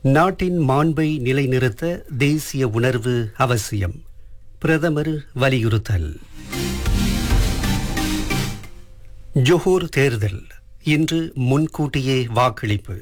நாட்டின் மாண்பை நிலைநிறுத்த தேசிய உணர்வு அவசியம் பிரதமர் வலியுறுத்தல் ஜொஹூர் தேர்தல் இன்று முன்கூட்டியே வாக்களிப்பு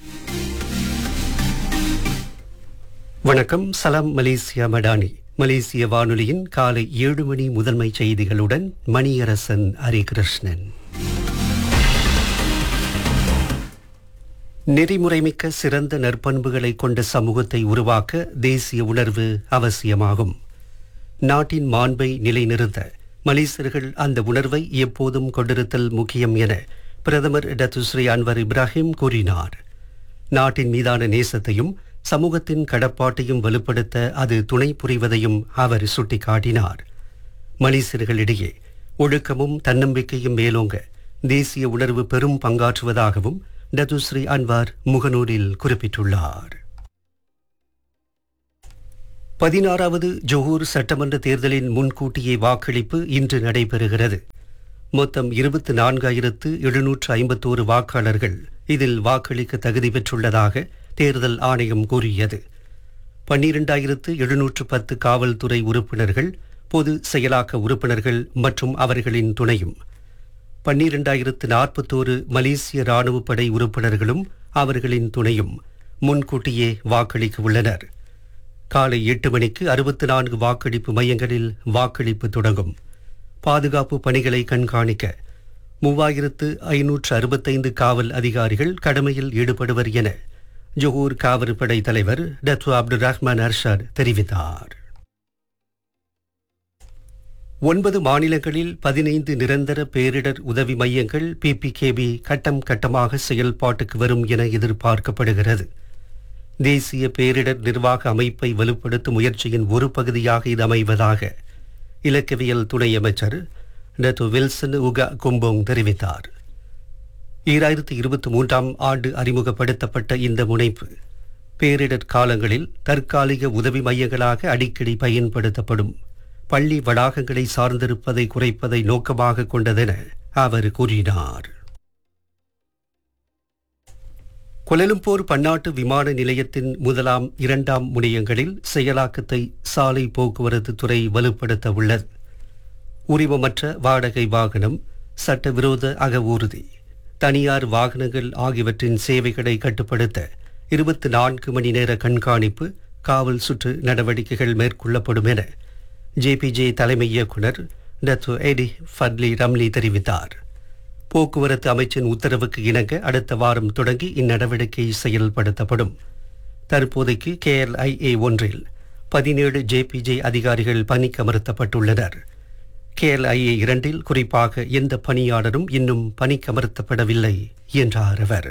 வணக்கம் சலாம் மலேசியா மடானி மலேசிய வானொலியின் காலை ஏழு மணி முதன்மை செய்திகளுடன் மணியரசன் ஹரிகிருஷ்ணன் நெறிமுறைமிக்க சிறந்த நற்பண்புகளை கொண்ட சமூகத்தை உருவாக்க தேசிய உணர்வு அவசியமாகும் நாட்டின் மாண்பை நிலைநிறுத்த மலேசியர்கள் அந்த உணர்வை எப்போதும் கொண்டிருத்தல் முக்கியம் என பிரதமர் டத்துஸ்ரீ அன்வர் இப்ராஹிம் கூறினார் நாட்டின் மீதான நேசத்தையும் சமூகத்தின் கடப்பாட்டையும் வலுப்படுத்த அது துணை புரிவதையும் அவர் சுட்டிக்காட்டினார் மலேசியர்களிடையே ஒழுக்கமும் தன்னம்பிக்கையும் மேலோங்க தேசிய உணர்வு பெரும் பங்காற்றுவதாகவும் டத்துஸ்ரீ அன்வார் முகநூலில் குறிப்பிட்டுள்ளார் பதினாறாவது ஜொஹூர் சட்டமன்ற தேர்தலின் முன்கூட்டியே வாக்களிப்பு இன்று நடைபெறுகிறது மொத்தம் இருபத்தி நான்காயிரத்து எழுநூற்று ஐம்பத்தோரு வாக்காளர்கள் இதில் வாக்களிக்க தகுதி பெற்றுள்ளதாக தேர்தல் ஆணையம் கூறியது பன்னிரண்டாயிரத்து எழுநூற்று பத்து காவல்துறை உறுப்பினர்கள் பொது செயலாக்க உறுப்பினர்கள் மற்றும் அவர்களின் துணையும் பன்னிரண்டாயிரத்து நாற்பத்தோரு மலேசிய ராணுவ படை உறுப்பினர்களும் அவர்களின் துணையும் முன்கூட்டியே வாக்களிக்க உள்ளனர் காலை எட்டு மணிக்கு அறுபத்தி நான்கு வாக்களிப்பு மையங்களில் வாக்களிப்பு தொடங்கும் பாதுகாப்பு பணிகளை கண்காணிக்க மூவாயிரத்து ஐநூற்று அறுபத்தைந்து காவல் அதிகாரிகள் கடமையில் ஈடுபடுவர் என ஜொஹூர் காவற்படை தலைவர் டத்து அப்துல் ரஹ்மான் அர்ஷாத் தெரிவித்தார் ஒன்பது மாநிலங்களில் பதினைந்து நிரந்தர பேரிடர் உதவி மையங்கள் பிபிகேபி கட்டம் கட்டமாக செயல்பாட்டுக்கு வரும் என எதிர்பார்க்கப்படுகிறது தேசிய பேரிடர் நிர்வாக அமைப்பை வலுப்படுத்தும் முயற்சியின் ஒரு பகுதியாக இது அமைவதாக இலக்கவியல் துணை அமைச்சர் டத்து வில்சன் உகா கும்போங் தெரிவித்தார் ஈராயிரத்தி இருபத்தி மூன்றாம் ஆண்டு அறிமுகப்படுத்தப்பட்ட இந்த முனைப்பு பேரிடர் காலங்களில் தற்காலிக உதவி மையங்களாக அடிக்கடி பயன்படுத்தப்படும் பள்ளி வளாகங்களை சார்ந்திருப்பதை குறைப்பதை நோக்கமாக கொண்டதென அவர் கூறினார் கொலலும்போர் பன்னாட்டு விமான நிலையத்தின் முதலாம் இரண்டாம் முனையங்களில் செயலாக்கத்தை சாலை போக்குவரத்து துறை வலுப்படுத்த உள்ளது உரிமமற்ற வாடகை வாகனம் சட்டவிரோத அகவூர்தி தனியார் வாகனங்கள் ஆகியவற்றின் சேவைகளை கட்டுப்படுத்த இருபத்தி நான்கு மணி நேர கண்காணிப்பு காவல் சுற்று நடவடிக்கைகள் மேற்கொள்ளப்படும் என ஜேபிஜே தலைமை இயக்குனர் டத்து எடி ஃபட்லி ரம்லி தெரிவித்தார் போக்குவரத்து அமைச்சின் உத்தரவுக்கு இணங்க அடுத்த வாரம் தொடங்கி இந்நடவடிக்கை செயல்படுத்தப்படும் தற்போதைக்கு கேஎல்ஐஏ ஒன்றில் பதினேழு ஜேபிஜே அதிகாரிகள் பணிக்கமர்த்தப்பட்டுள்ளனர் கேஎல்ஐஏ இரண்டில் குறிப்பாக எந்த பணியாளரும் இன்னும் பணிக்கமர்த்தப்படவில்லை என்றார் அவர்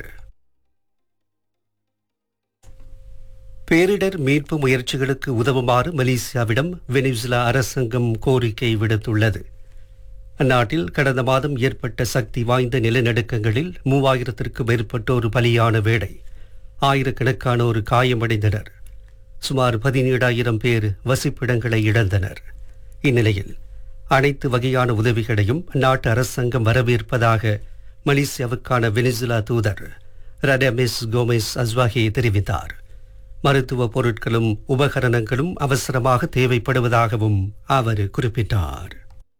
பேரிடர் மீட்பு முயற்சிகளுக்கு உதவுமாறு மலேசியாவிடம் வெனிசுலா அரசாங்கம் கோரிக்கை விடுத்துள்ளது அந்நாட்டில் கடந்த மாதம் ஏற்பட்ட சக்தி வாய்ந்த நிலநடுக்கங்களில் மூவாயிரத்திற்கு மேற்பட்டோர் பலியான வேளை ஆயிரக்கணக்கானோர் காயமடைந்தனர் சுமார் பதினேழாயிரம் பேர் வசிப்பிடங்களை இழந்தனர் இந்நிலையில் அனைத்து வகையான உதவிகளையும் அந்நாட்டு அரசாங்கம் வரவேற்பதாக மலேசியாவுக்கான வெனிசுலா தூதர் ரடமெஸ் கோமெஸ் அஸ்வாஹி தெரிவித்தார் மருத்துவ பொருட்களும் உபகரணங்களும் அவசரமாக தேவைப்படுவதாகவும் அவர் குறிப்பிட்டார்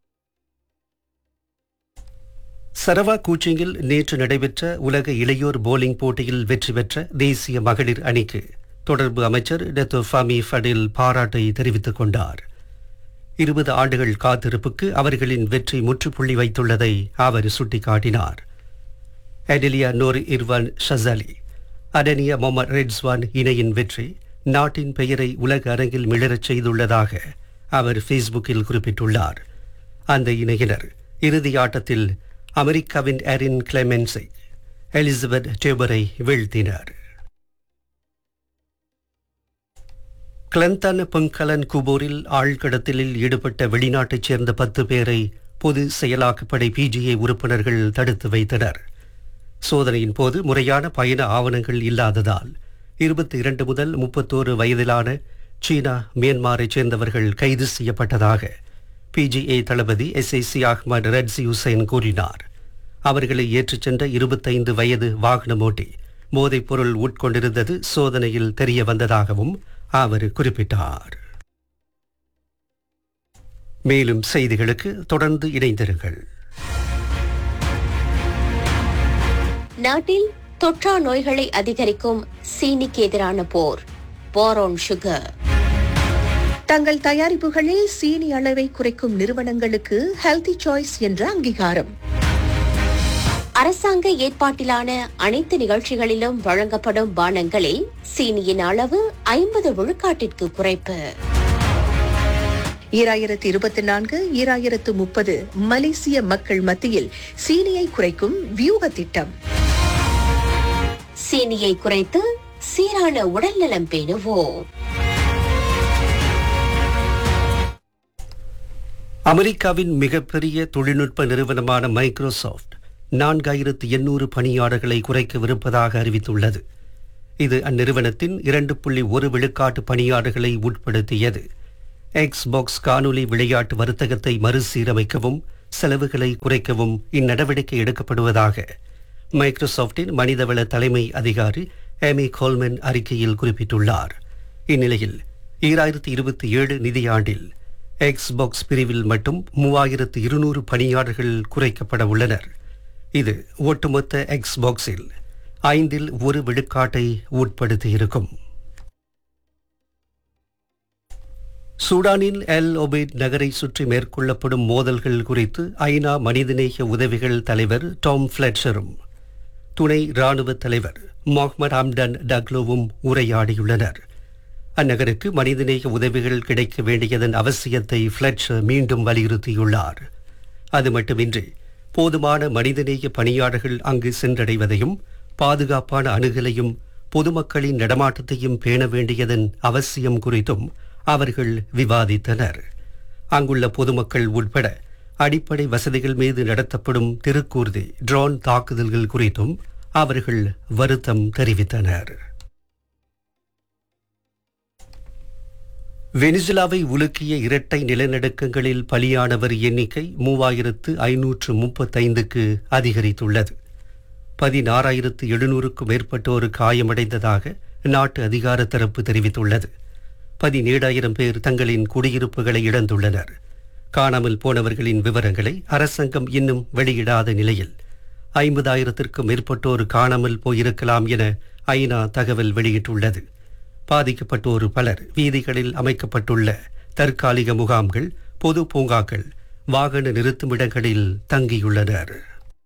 சரவா கூச்சிங்கில் நேற்று நடைபெற்ற உலக இளையோர் போலிங் போட்டியில் வெற்றி பெற்ற தேசிய மகளிர் அணிக்கு தொடர்பு அமைச்சர் டெத்தோ ஃபாமி ஃபடில் பாராட்டை தெரிவித்துக் கொண்டார் இருபது ஆண்டுகள் காத்திருப்புக்கு அவர்களின் வெற்றி முற்றுப்புள்ளி வைத்துள்ளதை அவர் சுட்டிக்காட்டினார் எடிலியா நோர் இர்வான் ஷசாலி அடனியா மொமர் ரெட்ஸ்வான் இணையின் வெற்றி நாட்டின் பெயரை உலக அரங்கில் மிளறச் செய்துள்ளதாக அவர் ஃபேஸ்புக்கில் குறிப்பிட்டுள்ளார் அந்த இணையினர் இறுதி ஆட்டத்தில் அமெரிக்காவின் எரின் கிளெமென்ஸை எலிசபெத் டேபரை வீழ்த்தினர் கிளந்தன் பொங்கலன் குபோரில் ஆழ்கடத்தலில் ஈடுபட்ட வெளிநாட்டைச் சேர்ந்த பத்து பேரை பொது செயலாக்கப்படை பிஜிஏ உறுப்பினர்கள் தடுத்து வைத்தனர் சோதனையின் போது முறையான பயண ஆவணங்கள் இல்லாததால் இருபத்தி இரண்டு முதல் முப்பத்தோரு வயதிலான சீனா மியான்மரைச் சேர்ந்தவர்கள் கைது செய்யப்பட்டதாக பிஜிஏ தளபதி எஸ்ஐசி அஹ்மத் ரட்சி ஹுசைன் கூறினார் அவர்களை ஏற்றிச் சென்ற இருபத்தைந்து வயது வாகனம் ஓட்டி போதைப்பொருள் உட்கொண்டிருந்தது சோதனையில் தெரிய வந்ததாகவும் அவர் குறிப்பிட்டார் மேலும் செய்திகளுக்கு தொடர்ந்து இணைந்திருங்கள் நாட்டில் தொற்றா நோய்களை அதிகரிக்கும் சீனிக்கு எதிரான போர் போரோன் சுகர் தங்கள் தயாரிப்புகளில் சீனி அளவை குறைக்கும் நிறுவனங்களுக்கு ஹெல்தி சாய்ஸ் என்ற அங்கீகாரம் அரசாங்க ஏற்பாட்டிலான அனைத்து நிகழ்ச்சிகளிலும் வழங்கப்படும் பானங்களில் சீனியின் அளவு ஐம்பது விழுக்காட்டிற்கு குறைப்பு ஈராயிரத்து இருபத்தி நான்கு ஈராயிரத்து முப்பது மலேசிய மக்கள் மத்தியில் சீனியை குறைக்கும் வியூக திட்டம் சீனியை குறைத்து சீரான உடல்நலம் பேணுவோம் அமெரிக்காவின் மிகப்பெரிய தொழில்நுட்ப நிறுவனமான மைக்ரோசாஃப்ட் நான்காயிரத்து எண்ணூறு பணியாளர்களை குறைக்கவிருப்பதாக அறிவித்துள்ளது இது அந்நிறுவனத்தின் இரண்டு புள்ளி ஒரு விழுக்காட்டு பணியாளர்களை உட்படுத்தியது எக்ஸ்பாக்ஸ் காணொலி விளையாட்டு வர்த்தகத்தை மறுசீரமைக்கவும் செலவுகளை குறைக்கவும் இந்நடவடிக்கை எடுக்கப்படுவதாக மைக்ரோசாஃப்டின் மனிதவள தலைமை அதிகாரி எமி கோல்மன் அறிக்கையில் குறிப்பிட்டுள்ளார் இந்நிலையில் ஈராயிரத்தி இருபத்தி ஏழு நிதியாண்டில் எக்ஸ்பாக்ஸ் பிரிவில் மட்டும் மூவாயிரத்து இருநூறு பணியாளர்கள் குறைக்கப்பட உள்ளனர் இது ஒட்டுமொத்த எக்ஸ்பாக்ஸில் ஐந்தில் ஒரு விழுக்காட்டை உட்படுத்தியிருக்கும் சூடானின் எல் ஒபேட் நகரை சுற்றி மேற்கொள்ளப்படும் மோதல்கள் குறித்து ஐநா மனிதநேய உதவிகள் தலைவர் டாம் ஃபிளெட்சரும் துணை ராணுவ தலைவர் மொஹ்மத் ஹம்டன் டக்லோவும் உரையாடியுள்ளனர் அந்நகருக்கு மனிதநேய உதவிகள் கிடைக்க வேண்டியதன் அவசியத்தை ஃபிளெட்சர் மீண்டும் வலியுறுத்தியுள்ளார் அது மட்டுமின்றி போதுமான மனிதநேய பணியாளர்கள் அங்கு சென்றடைவதையும் பாதுகாப்பான அணுகலையும் பொதுமக்களின் நடமாட்டத்தையும் பேண வேண்டியதன் அவசியம் குறித்தும் அவர்கள் விவாதித்தனர் அங்குள்ள பொதுமக்கள் உட்பட அடிப்படை வசதிகள் மீது நடத்தப்படும் திருக்கூர்தி ட்ரோன் தாக்குதல்கள் குறித்தும் அவர்கள் வருத்தம் தெரிவித்தனர் வெனிசுலாவை உலுக்கிய இரட்டை நிலநடுக்கங்களில் பலியானவர் எண்ணிக்கை மூவாயிரத்து ஐநூற்று முப்பத்தைந்துக்கு அதிகரித்துள்ளது பதினாறாயிரத்து எழுநூறுக்கும் மேற்பட்டோர் காயமடைந்ததாக நாட்டு அதிகார தரப்பு தெரிவித்துள்ளது பதினேழாயிரம் பேர் தங்களின் குடியிருப்புகளை இழந்துள்ளனர் காணாமல் போனவர்களின் விவரங்களை அரசாங்கம் இன்னும் வெளியிடாத நிலையில் ஐம்பதாயிரத்திற்கும் மேற்பட்டோர் காணாமல் போயிருக்கலாம் என ஐநா தகவல் வெளியிட்டுள்ளது பாதிக்கப்பட்டோர் பலர் வீதிகளில் அமைக்கப்பட்டுள்ள தற்காலிக முகாம்கள் பொது பூங்காக்கள் வாகன நிறுத்துமிடங்களில் தங்கியுள்ளனர்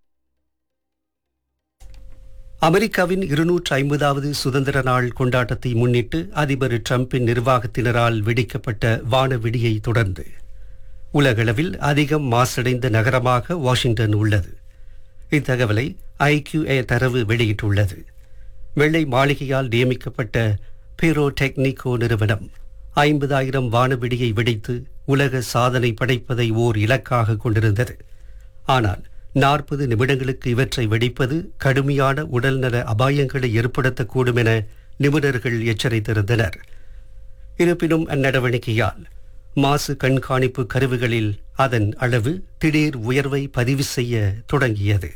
அமெரிக்காவின் இருநூற்று ஐம்பதாவது சுதந்திர நாள் கொண்டாட்டத்தை முன்னிட்டு அதிபர் டிரம்பின் நிர்வாகத்தினரால் வெடிக்கப்பட்ட வானவெடியை தொடர்ந்து உலகளவில் அதிகம் மாசடைந்த நகரமாக வாஷிங்டன் உள்ளது இத்தகவலை ஐக்யூஏ தரவு வெளியிட்டுள்ளது வெள்ளை மாளிகையால் நியமிக்கப்பட்ட பீரோ டெக்னிகோ நிறுவனம் ஐம்பதாயிரம் வானவெடியை வெடித்து உலக சாதனை படைப்பதை ஓர் இலக்காக கொண்டிருந்தது ஆனால் நாற்பது நிமிடங்களுக்கு இவற்றை வெடிப்பது கடுமையான உடல்நல அபாயங்களை ஏற்படுத்தக்கூடும் என நிபுணர்கள் எச்சரித்திருந்தனர் இருப்பினும் அந்நடவடிக்கையால் மாசு கண்காணிப்பு கருவிகளில் அதன் அளவு திடீர் உயர்வை பதிவு செய்ய தொடங்கியது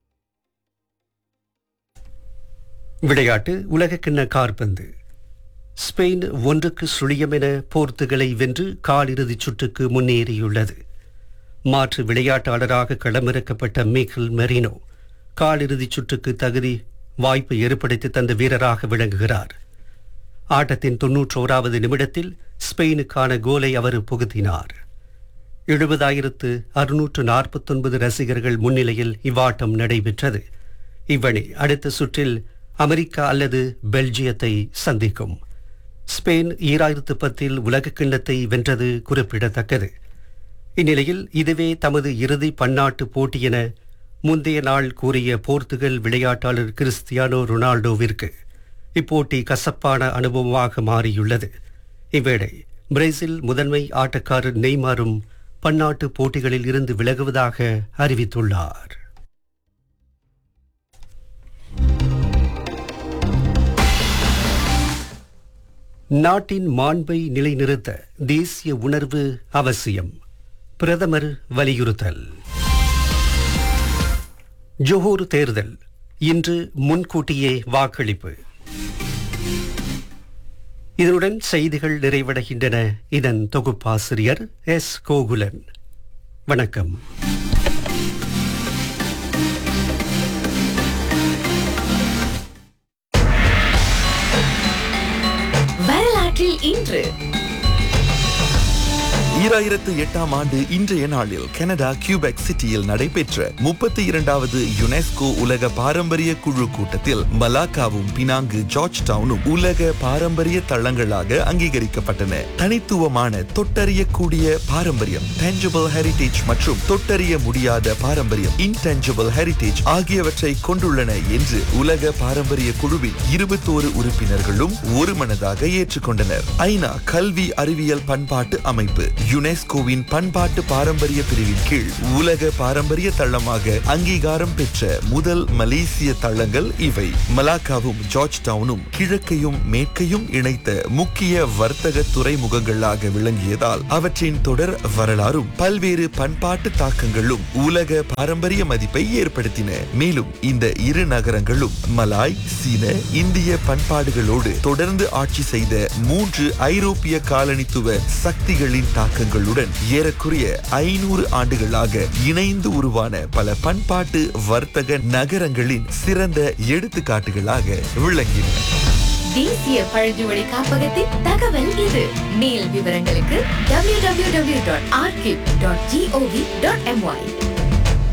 விளையாட்டு உலகக்கிண்ண கார்பந்து ஸ்பெயின் ஒன்றுக்கு சுழியம் என போர்த்துகலை வென்று காலிறுதிச் சுற்றுக்கு முன்னேறியுள்ளது மாற்று விளையாட்டாளராக களமிறக்கப்பட்ட மீக்கல் மெரினோ காலிறுதிச் சுற்றுக்கு தகுதி வாய்ப்பு ஏற்படுத்தி தந்த வீரராக விளங்குகிறார் ஆட்டத்தின் தொன்னூற்றோராவது நிமிடத்தில் ஸ்பெயினுக்கான கோலை அவர் புகுத்தினார் எழுபதாயிரத்து அறுநூற்று நாற்பத்தொன்பது ரசிகர்கள் முன்னிலையில் இவ்வாட்டம் நடைபெற்றது இவ்வணி அடுத்த சுற்றில் அமெரிக்கா அல்லது பெல்ஜியத்தை சந்திக்கும் ஸ்பெயின் ஈராயிரத்து பத்தில் உலக கிண்ணத்தை வென்றது குறிப்பிடத்தக்கது இந்நிலையில் இதுவே தமது இறுதி பன்னாட்டு போட்டி என முந்தைய நாள் கூறிய போர்த்துகல் விளையாட்டாளர் கிறிஸ்டியானோ ரொனால்டோவிற்கு இப்போட்டி கசப்பான அனுபவமாக மாறியுள்ளது இவ்வேளை பிரேசில் முதன்மை ஆட்டக்காரர் நெய்மாரும் பன்னாட்டு போட்டிகளில் இருந்து விலகுவதாக அறிவித்துள்ளார் நாட்டின் மாண்பை நிலைநிறுத்த தேசிய உணர்வு அவசியம் பிரதமர் வலியுறுத்தல் ஜொஹூர் தேர்தல் இன்று முன்கூட்டியே வாக்களிப்பு இதனுடன் செய்திகள் நிறைவடைகின்றன இதன் தொகுப்பாசிரியர் எஸ் கோகுலன் வணக்கம் வரலாற்றில் இன்று ஈராயிரத்து எட்டாம் ஆண்டு இன்றைய நாளில் கனடா கியூபெக் சிட்டியில் நடைபெற்ற முப்பத்தி இரண்டாவது யுனெஸ்கோ உலக பாரம்பரிய குழு கூட்டத்தில் மலாக்காவும் பினாங்கு ஜார்ஜ் டவுனும் உலக பாரம்பரிய தளங்களாக அங்கீகரிக்கப்பட்டன தனித்துவமான தொட்டறியக்கூடிய பாரம்பரியம் tangible ஹெரிடேஜ் மற்றும் தொட்டறிய முடியாத பாரம்பரியம் intangible ஹெரிடேஜ் ஆகியவற்றை கொண்டுள்ளன என்று உலக பாரம்பரிய குழுவின் இருபத்தோரு உறுப்பினர்களும் ஒருமனதாக ஏற்றுக்கொண்டனர் ஐநா கல்வி அறிவியல் பண்பாட்டு அமைப்பு யுனெஸ்கோவின் பண்பாட்டு பாரம்பரிய பிரிவின் கீழ் உலக பாரம்பரிய தளமாக அங்கீகாரம் பெற்ற முதல் மலேசிய தளங்கள் இவை மலாக்காவும் ஜார்ஜ் டவுனும் கிழக்கையும் மேற்கையும் இணைத்த முக்கிய வர்த்தக துறைமுகங்களாக விளங்கியதால் அவற்றின் தொடர் வரலாறும் பல்வேறு பண்பாட்டு தாக்கங்களும் உலக பாரம்பரிய மதிப்பை ஏற்படுத்தின மேலும் இந்த இரு நகரங்களும் மலாய் சீன இந்திய பண்பாடுகளோடு தொடர்ந்து ஆட்சி செய்த மூன்று ஐரோப்பிய காலனித்துவ சக்திகளின் தாக்கங்களுடன் ஏறக்குறைய ஐநூறு ஆண்டுகளாக இணைந்து உருவான பல பண்பாட்டு வர்த்தக நகரங்களின் சிறந்த எடுத்துக்காட்டுகளாக விளங்கின தேசிய பழங்குடி காப்பகத்தின் தகவல் இது மேல் விவரங்களுக்கு www.archive.gov.my